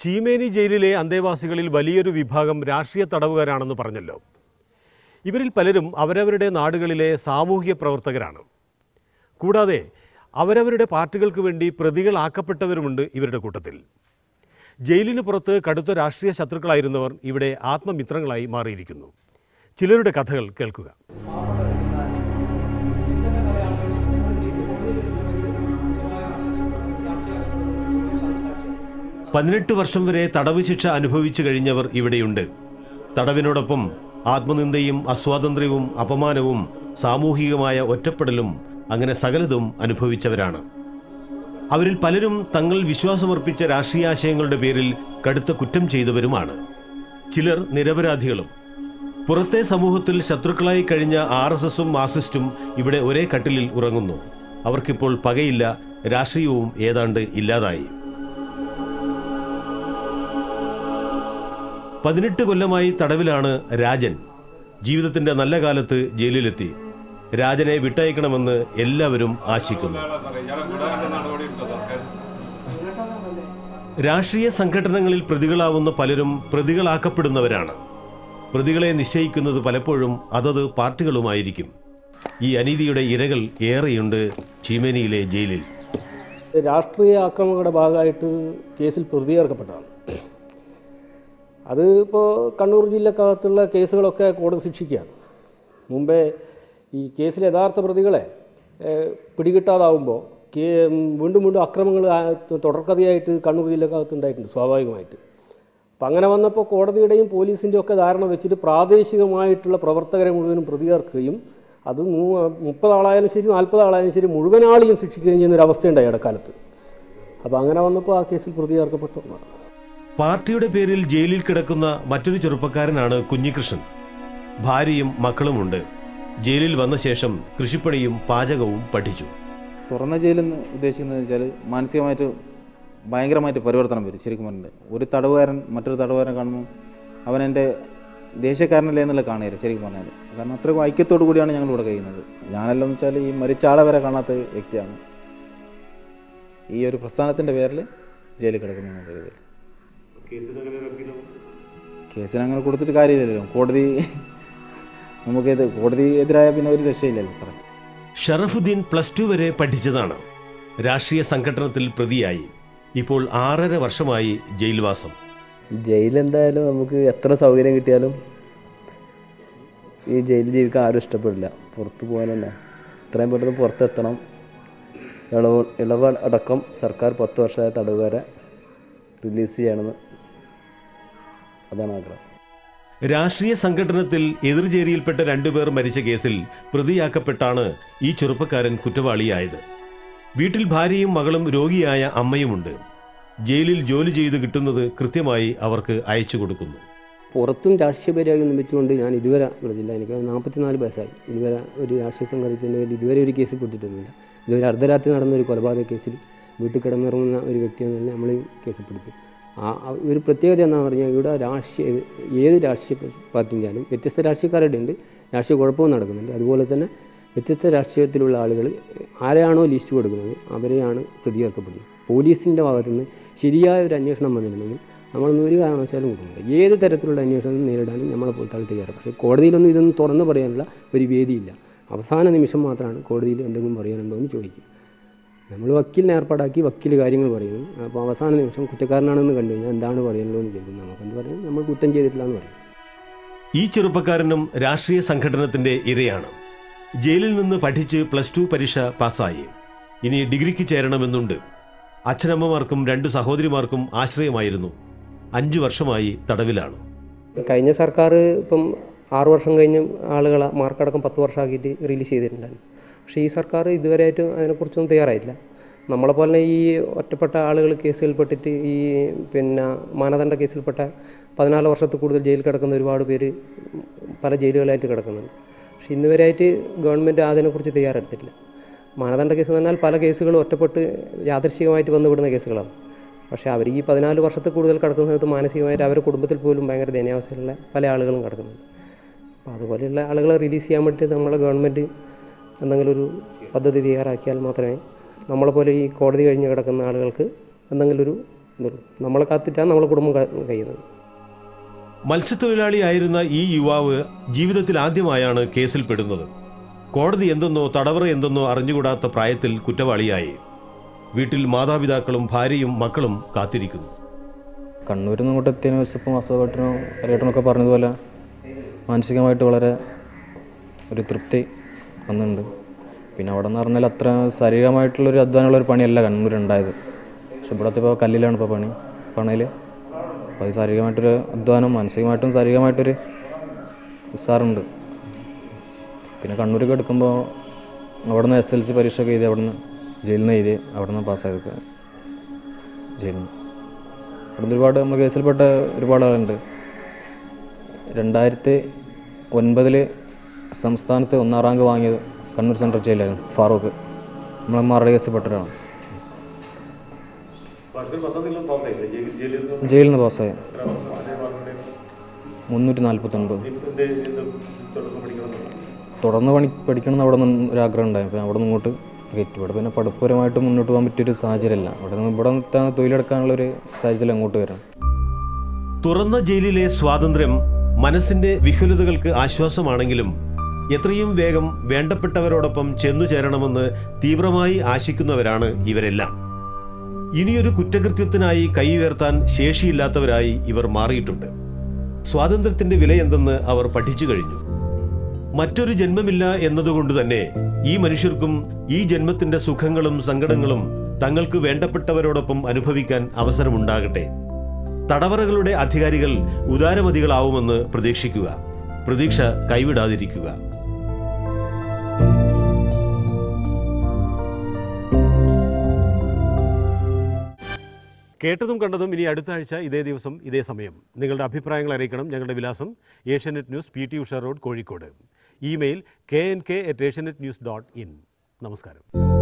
ചീമേനി ജയിലിലെ അന്തേവാസികളിൽ വലിയൊരു വിഭാഗം രാഷ്ട്രീയ തടവുകാരാണെന്ന് പറഞ്ഞല്ലോ ഇവരിൽ പലരും അവരവരുടെ നാടുകളിലെ സാമൂഹിക പ്രവർത്തകരാണ് കൂടാതെ അവരവരുടെ പാർട്ടികൾക്ക് വേണ്ടി പ്രതികളാക്കപ്പെട്ടവരുമുണ്ട് ഇവരുടെ കൂട്ടത്തിൽ ജയിലിന് പുറത്ത് കടുത്ത രാഷ്ട്രീയ ശത്രുക്കളായിരുന്നവർ ഇവിടെ ആത്മമിത്രങ്ങളായി മാറിയിരിക്കുന്നു ചിലരുടെ കഥകൾ കേൾക്കുക പതിനെട്ട് വർഷം വരെ തടവ് ശിക്ഷ അനുഭവിച്ചു കഴിഞ്ഞവർ ഇവിടെയുണ്ട് തടവിനോടൊപ്പം ആത്മനിന്ദയും അസ്വാതന്ത്ര്യവും അപമാനവും സാമൂഹികമായ ഒറ്റപ്പെടലും അങ്ങനെ സകലതും അനുഭവിച്ചവരാണ് അവരിൽ പലരും തങ്ങൾ വിശ്വാസമർപ്പിച്ച രാഷ്ട്രീയാശയങ്ങളുടെ പേരിൽ കടുത്ത കുറ്റം ചെയ്തവരുമാണ് ചിലർ നിരപരാധികളും പുറത്തെ സമൂഹത്തിൽ ശത്രുക്കളായി കഴിഞ്ഞ ആർ എസ് എസും മാർസിസ്റ്റും ഇവിടെ ഒരേ കട്ടിലിൽ ഉറങ്ങുന്നു അവർക്കിപ്പോൾ പകയില്ല രാഷ്ട്രീയവും ഏതാണ്ട് ഇല്ലാതായി പതിനെട്ട് കൊല്ലമായി തടവിലാണ് രാജൻ ജീവിതത്തിന്റെ നല്ല കാലത്ത് ജയിലിലെത്തി രാജനെ വിട്ടയക്കണമെന്ന് എല്ലാവരും ആശിക്കുന്നു രാഷ്ട്രീയ സംഘടനകളിൽ പ്രതികളാവുന്ന പലരും പ്രതികളാക്കപ്പെടുന്നവരാണ് പ്രതികളെ നിശ്ചയിക്കുന്നത് പലപ്പോഴും അതത് പാർട്ടികളുമായിരിക്കും ഈ അനീതിയുടെ ഇരകൾ ഏറെയുണ്ട് ചീമേനിയിലെ ജയിലിൽ രാഷ്ട്രീയ ആക്രമണങ്ങളുടെ ഭാഗമായിട്ട് കേസിൽ പ്രതി ചേർക്കപ്പെട്ടതാണ് അത് ഇപ്പോൾ കണ്ണൂർ ജില്ലക്കകത്തുള്ള കേസുകളൊക്കെ കോടതി ശിക്ഷിക്കുകയാണ് മുമ്പേ ഈ കേസിലെ യഥാർത്ഥ പ്രതികളെ ഏഹ്, പിടികിട്ടാതാവുമ്പോൾ കേ വീണ്ടും വീണ്ടും അക്രമങ്ങൾ ആ- തുടർക്കഥയായിട്ട് കണ്ണൂർ ജില്ലക്കകത്ത് ഉണ്ടായിട്ടുണ്ട് സ്വാഭാവികമായിട്ട് അപ്പം അങ്ങനെ വന്നപ്പോൾ കോടതിയുടെയും പോലീസിൻ്റെയും ഒക്കെ ധാരണ വെച്ചിട്ട് പ്രാദേശികമായിട്ടുള്ള പ്രവർത്തകരെ മുഴുവനും പ്രതി ചേർക്കുകയും അത് നൂ- മുപ്പത് ആളായാലും ശരി നാൽപ്പത് ആളായാലും ശരി മുഴുവൻ ആളെയും ശിക്ഷിക്കുകയും ചെയ്യുന്ന ഒരു അവസ്ഥയുണ്ടായി ഇടക്കാലത്ത് അപ്പോൾ അങ്ങനെ വന്നപ്പോൾ ആ കേസിൽ പ്രതി ചേർക്കപ്പെട്ടു എന്നാണ് പാർട്ടിയുടെ പേരിൽ ജയിലിൽ കിടക്കുന്ന മറ്റൊരു ചെറുപ്പക്കാരനാണ് കുഞ്ഞികൃഷ്ണൻ ഭാര്യയും മക്കളുമുണ്ട് ജയിലിൽ വന്ന ശേഷം കൃഷിപ്പണിയും പാചകവും പഠിച്ചു തുറന്ന ജയിലെന്ന് ഉദ്ദേശിക്കുന്നത് വെച്ചാൽ മാനസികമായിട്ട് ഭയങ്കരമായിട്ട് പരിവർത്തനം വരും ശരിക്കും പറഞ്ഞിട്ട് ഒരു തടവുകാരൻ മറ്റൊരു തടവുകാരൻ കാണുമ്പോൾ അവൻ എൻ്റെ ദേശക്കാരനല്ലേ എന്നുള്ള കാണുകയില്ല ശരിക്കും പറഞ്ഞാൽ കാരണം അത്രയും ഐക്യത്തോടു കൂടിയാണ് ഞങ്ങൾ ഇവിടെ കഴിയുന്നത് ഞാനെല്ലാം എന്ന് വെച്ചാൽ ഈ മരിച്ച ആളെ വരെ കാണാത്ത വ്യക്തിയാണ് ഈ ഒരു പ്രസ്ഥാനത്തിൻ്റെ പേരിൽ ജയിലിൽ കിടക്കുന്നു എന്നുള്ള രീതിയിൽ കേസിന് അങ്ങനെ കൊടുത്തിട്ട് കാര്യമില്ലല്ലോ കോടതി നമുക്കേത് കോടതി എതിരായ പിന്നെ ഒരു രക്ഷയില്ലല്ലോ സാറേ ഷറഫുദ്ദീൻ പ്ലസ് ടു വരെ പഠിച്ചതാണ് രാഷ്ട്രീയ സംഘടനത്തിൽ പ്രതിയായി ഇപ്പോൾ ആറര വർഷമായി ജയിൽവാസം ജയിൽ എന്തായാലും നമുക്ക് എത്ര സൗകര്യം കിട്ടിയാലും ഈ ജയിലിൽ ജീവിക്കാൻ ആരും ഇഷ്ടപ്പെടില്ല പുറത്ത് പോകാൻ തന്നെ എത്രയും പെട്ടെന്ന് പുറത്തെത്തണം ഇളവ് ഇളവ് അടക്കം സർക്കാർ പത്ത് വർഷമായ തടവുകാരെ റിലീസ് ചെയ്യണമെന്ന് അതാണ് ആഗ്രഹം രാഷ്ട്രീയ സംഘടനത്തിൽ എതിർചേരിയിൽപ്പെട്ട രണ്ടുപേർ മരിച്ച കേസിൽ പ്രതിയാക്കപ്പെട്ടാണ് ഈ ചെറുപ്പക്കാരൻ കുറ്റവാളിയായത് വീട്ടിൽ ഭാര്യയും മകളും രോഗിയായ അമ്മയുമുണ്ട് ജയിലിൽ ജോലി ചെയ്ത് കിട്ടുന്നത് കൃത്യമായി അവർക്ക് അയച്ചു കൊടുക്കുന്നു പുറത്തും രാഷ്ട്രീയ പരാഗം വെച്ചുകൊണ്ട് ഞാൻ ഇതുവരെ വിളിച്ചില്ല എനിക്ക് നാൽപ്പത്തിനാല് വയസ്സായി ഇതുവരെ ഒരു രാഷ്ട്രീയ സംഘത്തിൻ്റെ പേരിൽ ഇതുവരെ ഒരു കേസ് പെട്ടിട്ടൊന്നുമില്ല ഇതൊരു അർദ്ധരാത്രി നടന്ന ഒരു കൊലപാതക കേസിൽ വീട്ടിൽ കിടന്നിറങ്ങുന്ന ഒരു വ്യക്തി എന്നല്ല നമ്മളെയും കേസിൽ പെടുത്തി ആ ആ ഒരു പ്രത്യേകത എന്താണെന്ന് പറഞ്ഞാൽ ഇവിടെ രാഷ്ട്രീയ ഏത് രാഷ്ട്രീയ പാർട്ടിൻ്റെയാലും വ്യത്യസ്ത രാഷ്ട്രീയക്കാരുടെ ഉണ്ട് രാഷ്ട്രീയ കുഴപ്പവും നടക്കുന്നുണ്ട് അതുപോലെ തന്നെ വ്യത്യസ്ത രാഷ്ട്രീയത്തിലുള്ള ആളുകൾ ആരെയാണോ ലിസ്റ്റ് കൊടുക്കുന്നത് അവരെയാണ് പ്രതിയേർക്കപ്പെടുന്നത് പോലീസിൻ്റെ ഭാഗത്തുനിന്ന് ശരിയായ ഒരു അന്വേഷണം വന്നിട്ടുണ്ടെങ്കിൽ നമ്മളൊന്നും ഒരു കാരണവശാലും കൊടുക്കുന്നില്ല ഏത് തരത്തിലുള്ള അന്വേഷണം നേരിടാനും നമ്മളെ പോലത്തെ തയ്യാറാണ് പക്ഷേ കോടതിയിലൊന്നും ഇതൊന്നും തുറന്നു പറയാനുള്ള ഒരു വേദിയില്ല അവസാന നിമിഷം മാത്രമാണ് കോടതിയിൽ എന്തെങ്കിലും പറയാനുണ്ടോ എന്ന് ചോദിക്കും നമ്മൾ വക്കീലിനെ ഏർപ്പാടാക്കി വക്കീൽ കാര്യങ്ങൾ പറയുന്നു അപ്പോൾ അവസാന നിമിഷം കുറ്റക്കാരനാണെന്ന് കണ്ടു കഴിഞ്ഞാൽ എന്താണ് പറയാനുള്ളത് എന്ന് ചോദിക്കും നമുക്കെന്ത് പറയും നമ്മൾ കുറ്റം ചെയ്തിട്ടില്ല എന്ന് പറയും ഈ ചെറുപ്പക്കാരനും രാഷ്ട്രീയ സംഘടനത്തിന്റെ ഇരയാണ് ജയിലിൽ നിന്ന് പഠിച്ച് പ്ലസ് ടു പരീക്ഷ പാസ്സായി ഇനി ഡിഗ്രിക്ക് ചേരണമെന്നുണ്ട് അച്ഛനമ്മമാർക്കും രണ്ട് സഹോദരിമാർക്കും ആശ്രയമായിരുന്നു അഞ്ചു വർഷമായി തടവിലാണ് കഴിഞ്ഞ സർക്കാർ ഇപ്പം ആറു വർഷം കഴിഞ്ഞ് ആളുകളെ മാർക്കടക്കം പത്ത് വർഷമാക്കിയിട്ട് റിലീസ് ചെയ്തിട്ടുണ്ടായിരുന്നു പക്ഷേ ഈ സർക്കാർ ഇതുവരെയായിട്ടും അതിനെക്കുറിച്ചൊന്നും തയ്യാറായില്ല നമ്മളെപ്പോലെ തന്നെ ഈ ഒറ്റപ്പെട്ട ആളുകൾ കേസുകൾപ്പെട്ടിട്ട് ഈ പിന്നെ മാനദണ്ഡ കേസിൽപ്പെട്ട പതിനാല് വർഷത്തിൽ കൂടുതൽ ജയിലിൽ കിടക്കുന്ന ഒരുപാട് പേര് പല ജയിലുകളായിട്ട് കിടക്കുന്നുണ്ട് പക്ഷേ ഇന്ന് വരെയായിട്ട് ഗവൺമെൻറ് അതിനെക്കുറിച്ച് തയ്യാറെടുത്തിട്ടില്ല മാനദണ്ഡ കേസ് എന്ന് പറഞ്ഞാൽ പല കേസുകളും ഒറ്റപ്പെട്ട് യാദൃശികമായിട്ട് വന്നുവിടുന്ന കേസുകളാണ് പക്ഷേ അവർ ഈ പതിനാല് വർഷത്തിൽ കൂടുതൽ കിടക്കുന്ന സമയത്ത് മാനസികമായിട്ട് അവരുടെ കുടുംബത്തിൽ പോലും ഭയങ്കര ദയനീയാവസ്ഥയിലുള്ള പല ആളുകളും കിടക്കുന്നുണ്ട് അപ്പോൾ അതുപോലെയുള്ള ആളുകളെ റിലീസ് ചെയ്യാൻ വേണ്ടി നമ്മളെ ഗവൺമെൻറ് എന്തെങ്കിലും ഒരു പദ്ധതി തയ്യാറാക്കിയാൽ മാത്രമേ നമ്മളെപ്പോലെ ഈ കോടതി കഴിഞ്ഞ് കിടക്കുന്ന ആളുകൾക്ക് എന്തെങ്കിലും ഒരു ഇതുള്ളൂ. നമ്മളെ കാത്തിട്ടാണ് നമ്മളെ കുടുംബം ക- കഴിയുന്നത് മത്സ്യത്തൊഴിലാളിയായിരുന്ന ഈ യുവാവ് ജീവിതത്തിൽ ആദ്യമായാണ് കേസിൽ പെടുന്നത് കോടതി എന്തെന്നോ തടവറ എന്തെന്നോ അറിഞ്ഞുകൂടാത്ത പ്രായത്തിൽ കുറ്റവാളിയായി വീട്ടിൽ മാതാപിതാക്കളും ഭാര്യയും മക്കളും കാത്തിരിക്കുന്നു കണ്ണൂരിൽ നിന്ന് ഇങ്ങോട്ട് എത്തിയതിനു ശേഷം അസുഖഘട്ടനോ അറിയട്ടനൊക്കെ പറഞ്ഞതുപോലെ മാനസികമായിട്ട് വളരെ ഒരു തൃപ്തി വന്നിട്ടുണ്ട് പിന്നെ അവിടെ നിന്ന് പറഞ്ഞാൽ അത്ര ശാരീരികമായിട്ടുള്ളൊരു അധ്വാനമുള്ള ഒരു പണിയല്ല കണ്ണൂരുണ്ടായത് പക്ഷെ ഇവിടുത്തെ ഇപ്പോൾ കല്ലിലാണ് ഇപ്പോൾ പണി പണയിൽ അപ്പോൾ അത് ശാരീരികമായിട്ടൊരു അധ്വാനം മാനസികമായിട്ടും ശാരീരികമായിട്ടൊരു ഉത്സാഹമുണ്ട് പിന്നെ കണ്ണൂരൊക്കെ എടുക്കുമ്പോൾ അവിടെ നിന്ന് എസ് എൽ സി പരീക്ഷ ഒക്കെ എഴുതി അവിടെ നിന്ന് ജയിലിൽ നിന്ന് എഴുതി അവിടെ നിന്ന് പാസ്സായത് ജയിലിൽ നിന്ന് അവിടെ നിന്ന് ഒരുപാട് നമ്മൾ കേസിൽപ്പെട്ട ഒരുപാട് ആളുണ്ട് രണ്ടായിരത്തി ഒൻപതിൽ സംസ്ഥാനത്ത് ഒന്നാം റാങ്ക് വാങ്ങിയത് കണ്ണൂർ സെൻട്രൽ ജയിലായിരുന്നു ഫാറൂഖ് നമ്മളെ മറടി കേസിൽപ്പെട്ടവരാണ് ജയിലിൽ നിന്ന് പാസ്സായി മുന്നൂറ്റി നാൽപ്പത്തൊൻപത് തുടർന്ന് പണി പഠിക്കണം എന്ന് അവിടെ നിന്ന് ഒരു ആഗ്രഹം ഉണ്ടായി പിന്നെ അവിടെ നിന്ന് ഇങ്ങോട്ട് കയറ്റി ഇവിടെ പിന്നെ പഠിപ്പുരമായിട്ട് മുന്നോട്ട് പോകാൻ പറ്റിയൊരു സാഹചര്യമല്ല അവിടെ നിന്ന് ഇവിടെ നിർത്താൻ തൊഴിലെടുക്കാനുള്ളൊരു സാഹചര്യം അങ്ങോട്ട് വരണം തുറന്ന ജയിലിലെ സ്വാതന്ത്ര്യം മനസ്സിന്റെ വിഹുലതകൾക്ക് ആശ്വാസമാണെങ്കിലും എത്രയും വേഗം വേണ്ടപ്പെട്ടവരോടൊപ്പം ചെന്നു ചേരണമെന്ന് തീവ്രമായി ആശിക്കുന്നവരാണ് ഇവരെല്ലാം ഇനിയൊരു കുറ്റകൃത്യത്തിനായി കൈ ഉയർത്താൻ ശേഷിയില്ലാത്തവരായി ഇവർ മാറിയിട്ടുണ്ട് സ്വാതന്ത്ര്യത്തിന്റെ വില എന്തെന്ന് അവർ പഠിച്ചു കഴിഞ്ഞു മറ്റൊരു ജന്മമില്ല എന്നതുകൊണ്ട് തന്നെ ഈ മനുഷ്യർക്കും ഈ ജന്മത്തിന്റെ സുഖങ്ങളും സങ്കടങ്ങളും തങ്ങൾക്ക് വേണ്ടപ്പെട്ടവരോടൊപ്പം അനുഭവിക്കാൻ അവസരമുണ്ടാകട്ടെ തടവറകളുടെ അധികാരികൾ ഉദാരമതികളാവുമെന്ന് പ്രതീക്ഷിക്കുക പ്രതീക്ഷ കൈവിടാതിരിക്കുക കേട്ടതും കണ്ടതും ഇനി അടുത്ത ആഴ്ച ഇതേ ദിവസം ഇതേ സമയം നിങ്ങളുടെ അഭിപ്രായങ്ങൾ അറിയിക്കണം ഞങ്ങളുടെ വിലാസം Asianet news P T Usha road Kozhikode email K N K at Asianet news dot in നമസ്കാരം